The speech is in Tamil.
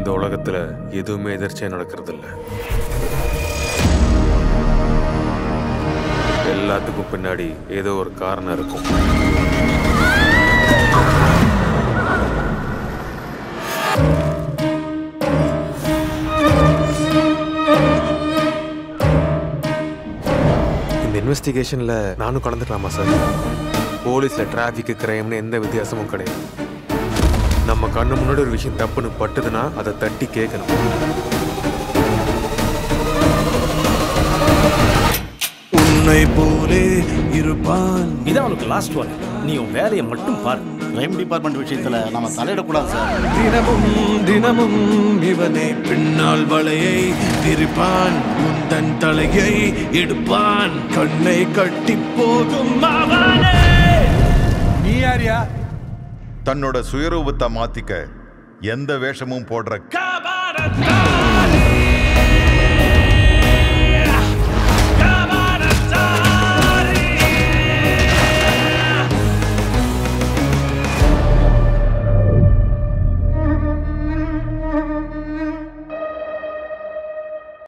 இந்த உலகத்துல எதுவுமே எதிர்ச்சியா நடக்கிறது இல்ல எல்லாத்துக்கும் பின்னாடி ஏதோ ஒரு காரணம் இருக்கும் இந்த இன்வெஸ்டிகேஷன்ல நானும் கலந்துக்கலாமா சார் போலீஸ்ல டிராஃபிக் கிரைம்னு எந்த வித்தியாசமும் கிடையாது நம்ம கண்ணு முன்னாடி ஒரு விஷயம் தப்புன்னு பட்டுதுன்னா அதை தட்டி கேட்கணும் உன்னை போலே இருப்பான் இதான் உனக்கு லாஸ்ட் ஒன் நீ உன் வேலையை மட்டும் பாரு கிரைம் டிபார்ட்மெண்ட் விஷயத்துல நம்ம தலையிடக்கூடாது சார் தினமும் தினமும் இவனை பின்னால் வலையை விரிப்பான் உந்தன் தலையை எடுப்பான் கண்ணை கட்டி போகும் அவனே நீ யாரியா தன்னோட சுயரூபத்தை மாத்திக்க எந்த வேஷமும் போடுற காபாரத்தை